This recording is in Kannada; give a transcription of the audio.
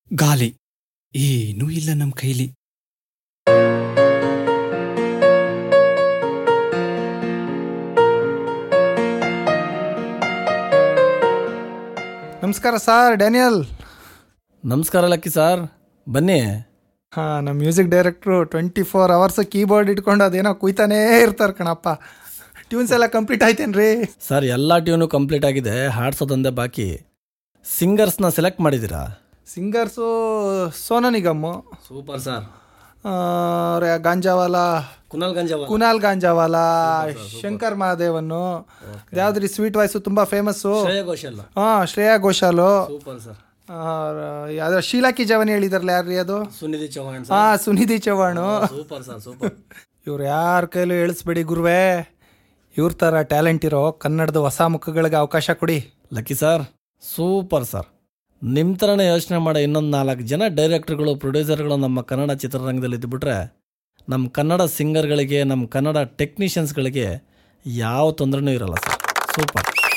ಗಾಲಿ ಏನೂ ಇಲ್ಲ ನಮ್ ಕೈಲಿ ನಮಸ್ಕಾರ ಸರ್ ಡ್ಯಾನಿಯಲ್ ನಮಸ್ಕಾರ ಲಕ್ಕಿ ಸರ್ ಬನ್ನಿ ಹಾ ನಮ್ಮ ಮ್ಯೂಸಿಕ್ ಡೈರೆಕ್ಟ್ರು ಟ್ವೆಂಟಿ ಫೋರ್ ಅವರ್ಸ್ ಕೀಬೋರ್ಡ್ ಇಟ್ಕೊಂಡು ಅದೇನೋ ಕುಯ್ತಾನೇ ಇರ್ತಾರೆ ಕಣಪ್ಪ ಟ್ಯೂನ್ಸ್ ಎಲ್ಲ ಕಂಪ್ಲೀಟ್ ಆಯ್ತೇನ್ರಿ ಸರ್ ಎಲ್ಲ ಟ್ಯೂನು ಕಂಪ್ಲೀಟ್ ಆಗಿದೆ ಹಾಡ್ಸೋದೊಂದೇ ಬಾಕಿ ಸಿಂಗರ್ಸ್ನ ಸೆಲೆಕ್ಟ್ ಮಾಡಿದ್ದೀರಾ singers Sonu Nigam super sir ಆ, ಅವ್ರ ಗಾಂಜಾವಾಲ ಕುನಲ್ ಗಂಜವ ಕುನಾಲ್ ಗಾಂಜಾವಾಲ ಶಂಕರ್ ಮಹಾದೇವನ್ನು ಯಾವ್ದ್ರಿ ಸ್ವೀಟ್ ವಾಯ್ಸು ತುಂಬಾ ಫೇಮಸ್ಸು ಶ್ರೇಯ ಘೋಷಲ್ ಹಾ ಶ್ರೇಯಾ ಘೋಷಾಲು ಸೂಪರ್ ಸರ್ ಯಾವ್ದು ಶೀಲಾಕಿ ಜವನಿ ಹೇಳಿದಾರಲ್ಲ ಯಾರ್ರಿ ಅದು ಸುನಿಧಿ ಚೌಹಾಣ್ ಹಾ Sunidhi Chauhan super sir super ಇವ್ರು ಯಾರ ಕೈಲೂ ಹೇಳಿಸ್ಬೇಡಿ ಗುರುವೇ ಇವ್ರ ಥರ ಟ್ಯಾಲೆಂಟ್ ಇರೋ ಕನ್ನಡದ ಹೊಸ ಮುಖಗಳಿಗೆ ಅವಕಾಶ ಕೊಡಿ ಲಕ್ಕಿ ಸರ್ ಸೂಪರ್ ಸರ್ ನಿಮ್ಮ ಥರನೇ ಯೋಚನೆ ಮಾಡೋ ಇನ್ನೊಂದು ನಾಲ್ಕು ಜನ ಡೈರೆಕ್ಟರ್ಗಳು ಪ್ರೊಡ್ಯೂಸರ್ಗಳು ನಮ್ಮ ಕನ್ನಡ ಚಿತ್ರರಂಗದಲ್ಲಿ ಇದ್ದುಬಿಟ್ರೆ ನಮ್ಮ ಕನ್ನಡ ಸಿಂಗರ್ಗಳಿಗೆ ನಮ್ಮ ಕನ್ನಡ ಟೆಕ್ನಿಷಿಯನ್ಸ್ಗಳಿಗೆ ಯಾವ ತೊಂದರೆನೂ ಇರಲ್ಲ ಸರ್ ಸೂಪರ್